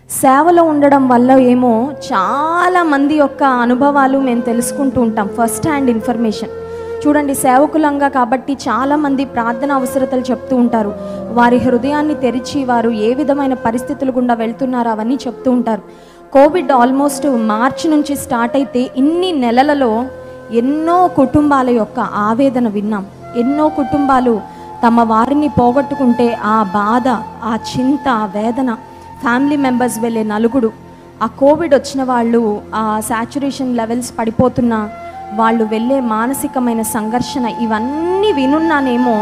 సేవలో ఉండడం వల్ల ఏమో చాలా మంది యొక్క అనుభవాలు మేము తెలుసుకుంటూ ఉంటాం ఫస్ట్ హ్యాండ్ ఇన్ఫర్మేషన్ చూడండి సేవకులంగా కాబట్టి చాలామంది ప్రార్థన అవసరతలు చెప్తూ ఉంటారు వారి హృదయాన్ని తెరిచి వారు ఏ విధమైన పరిస్థితులు గుండా వెళ్తున్నారో అవన్నీ చెప్తూ ఉంటారు కోవిడ్ ఆల్మోస్ట్ మార్చి నుంచి స్టార్ట్ అయితే ఇన్ని నెలలలో ఎన్నో కుటుంబాల యొక్క ఆవేదన విన్నాం ఎన్నో కుటుంబాలు తమ వారిని పోగొట్టుకుంటే ఆ బాధ ఆ చింత ఆ వేదన ఫ్యామిలీ మెంబర్స్ వెళ్ళే నలుగుడు ఆ కోవిడ్ వచ్చిన వాళ్ళు ఆ సాచురేషన్ లెవెల్స్ పడిపోతున్న వాళ్ళు వెళ్ళే మానసికమైన సంఘర్షణ ఇవన్నీ వినున్నానేమో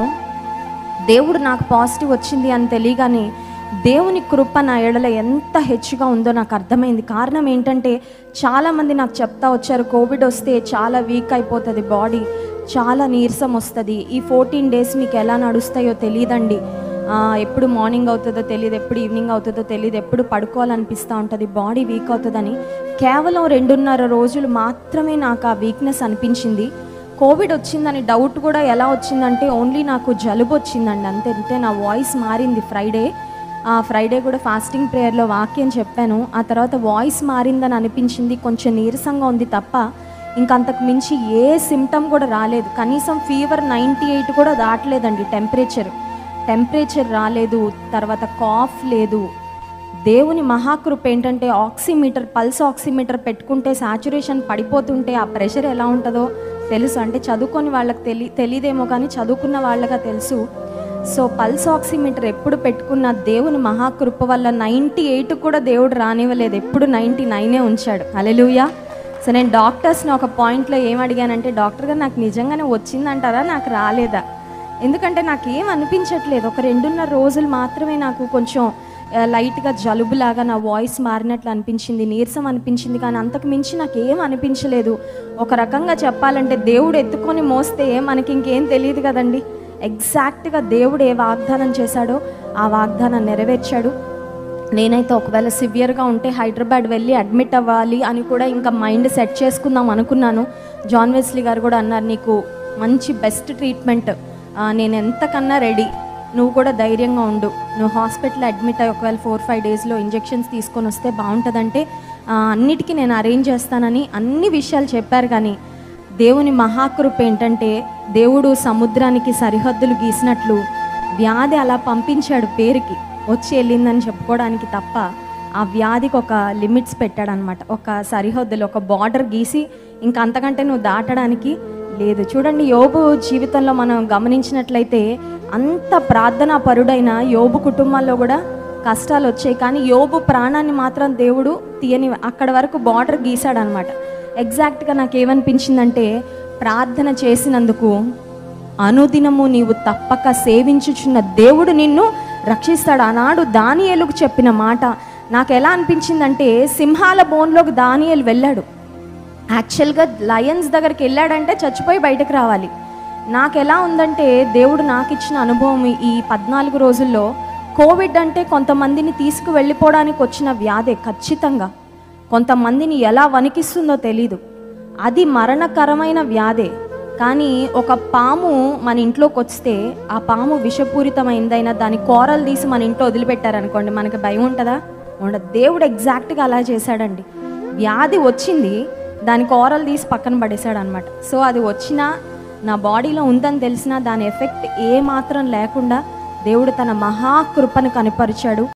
దేవుడు నాకు పాజిటివ్ వచ్చింది అని తెలియగానే దేవుని కృప నా ఎడల ఎంత హెచ్చుగా ఉందో నాకు అర్థమైంది కారణం ఏంటంటే చాలామంది నాకు చెప్తా వచ్చారు కోవిడ్ వస్తే చాలా వీక్ అయిపోతుంది బాడీ చాలా నీరసం వస్తుంది ఈ ఫోర్టీన్ డేస్ మీకు ఎలా నడుస్తాయో తెలియదండి ఆ, ఎప్పుడు మార్నింగ్ అవుతుందో తెలియదు ఎప్పుడు ఈవినింగ్ అవుతుందో తెలియదు ఎప్పుడు పడుకోవాలనిపిస్తూ ఉంటుంది బాడీ వీక్ అవుతుందని కేవలం రెండున్నర రోజులు మాత్రమే నాకు ఆ వీక్నెస్ అనిపించింది కోవిడ్ వచ్చిందని డౌట్ కూడా ఎలా వచ్చిందంటే ఓన్లీ నాకు జలుబు వచ్చిందండి అంతే అంటే నా వాయిస్ మారింది ఫ్రైడే ఆ ఫ్రైడే కూడా ఫాస్టింగ్ ప్రేయర్లో వాక్యం చెప్పాను ఆ తర్వాత వాయిస్ మారిందని అనిపించింది కొంచెం నీరసంగా ఉంది తప్ప ఇంకంతకు మించి ఏ సిమ్టమ్ కూడా రాలేదు కనీసం ఫీవర్ నైంటీ ఎయిట్ కూడా దాటలేదండి టెంపరేచర్ టెంపరేచర్ రాలేదు తర్వాత కాఫ్ లేదు దేవుని మహాకృప ఏంటంటే ఆక్సిమీటర్ పల్స్ ఆక్సిమీటర్ పెట్టుకుంటే సాచురేషన్ పడిపోతుంటే ఆ ప్రెషర్ ఎలా ఉంటుందో తెలుసు అంటే చదువుకొని వాళ్ళకి తెలి తెలియదేమో కానీ చదువుకున్న వాళ్ళగా తెలుసు సో పల్స్ ఆక్సిమీటర్ ఎప్పుడు పెట్టుకున్న దేవుని మహాకృప వల్ల నైంటీ ఎయిట్ కూడా దేవుడు రానివ్వలేదు ఎప్పుడు నైంటీ నైనే ఉంచాడు అలెలుయా సో నేను డాక్టర్స్ని ఒక పాయింట్లో ఏం అడిగానంటే డాక్టర్ గారు నాకు నిజంగానే వచ్చిందంటారా నాకు రాలేదా ఎందుకంటే నాకు ఏం అనిపించట్లేదు ఒక రెండున్నర రోజులు మాత్రమే నాకు కొంచెం ఆ, లైట్గా జలుబులాగా నా వాయిస్ మారినట్లు అనిపించింది నీరసం అనిపించింది కానీ అంతకు మించి నాకు ఏం అనిపించలేదు ఒక రకంగా చెప్పాలంటే దేవుడు ఎత్తుకొని మోస్తే మనకి ఇంకేం తెలియదు కదండి ఎగ్జాక్ట్గా దేవుడు ఏ వాగ్దానం చేశాడో ఆ వాగ్దానం నెరవేర్చాడు నేనైతే ఒకవేళ సివియర్గా ఉంటే హైదరాబాద్ వెళ్ళి అడ్మిట్ అవ్వాలి అని కూడా ఇంకా మైండ్ సెట్ చేసుకుందాం అనుకున్నాను జాన్ వెస్లీ గారు కూడా అన్నారు నీకు మంచి బెస్ట్ ట్రీట్మెంట్ ఆ, నేను ఎంతకన్నా రెడీ నువ్వు కూడా ధైర్యంగా ఉండు నువ్వు హాస్పిటల్ అడ్మిట్ అయ్యి ఒకవేళ ఫోర్ ఫైవ్ డేస్లో ఇంజెక్షన్స్ తీసుకొని వస్తే బాగుంటుందంటే ఆ, అన్నిటికీ నేను అరేంజ్ చేస్తానని అన్ని విషయాలు చెప్పారు కానీ దేవుని మహాకృప ఏంటంటే దేవుడు సముద్రానికి సరిహద్దులు గీసినట్లు వ్యాధి అలా పంపించాడు పేరుకి వచ్చి వెళ్ళిందని చెప్పుకోవడానికి తప్ప ఆ వ్యాధికి ఒక లిమిట్స్ పెట్టాడనమాట ఒక సరిహద్దులు ఒక బార్డర్ గీసి ఇంకా అంతకంటే నువ్వు దాటడానికి లేదు చూడండి యోబు జీవితంలో మనం గమనించినట్లయితే అంత ప్రార్థనా పరుడైన యోబు కుటుంబాల్లో కూడా కష్టాలు వచ్చాయి కానీ యోబు ప్రాణాన్ని మాత్రం దేవుడు తీయని అక్కడ వరకు బార్డర్ గీశాడనమాట ఎగ్జాక్ట్గా నాకు ఏమనిపించిందంటే ప్రార్థన చేసినందుకు అనుదినము నీవు తప్పక సేవించుచున్న దేవుడు నిన్ను రక్షిస్తాడు ఆనాడు దానియేలుకు చెప్పిన మాట నాకు ఎలా అనిపించిందంటే సింహాల బోన్లోకి దానియేలు వెళ్ళాడు యాక్చువల్గా లయన్స్ దగ్గరికి వెళ్ళాడంటే చచ్చిపోయి బయటకు రావాలి నాకు ఎలా ఉందంటే దేవుడు నాకు ఇచ్చిన అనుభవం ఈ పద్నాలుగు రోజుల్లో కోవిడ్ అంటే కొంతమందిని తీసుకు వెళ్ళిపోవడానికి వచ్చిన వ్యాధే ఖచ్చితంగా కొంతమందిని ఎలా వణికిస్తుందో తెలీదు అది మరణకరమైన వ్యాధే కానీ ఒక పాము మన ఇంట్లోకి వస్తే ఆ పాము విషపూరితమైందైనా దాని కూరలు తీసి మన ఇంట్లో వదిలిపెట్టారనుకోండి మనకి భయం ఉంటుందా ఉండదు దేవుడు ఎగ్జాక్ట్గా అలా చేశాడండి వ్యాధి వచ్చింది దాని కూరలు తీసి పక్కన పడేశాడు అనమాట సో అది వచ్చినా నా బాడీలో ఉందని తెలిసినా దాని ఎఫెక్ట్ ఏ మాత్రం లేకుండా దేవుడు తన మహాకృపను కనపరిచాడు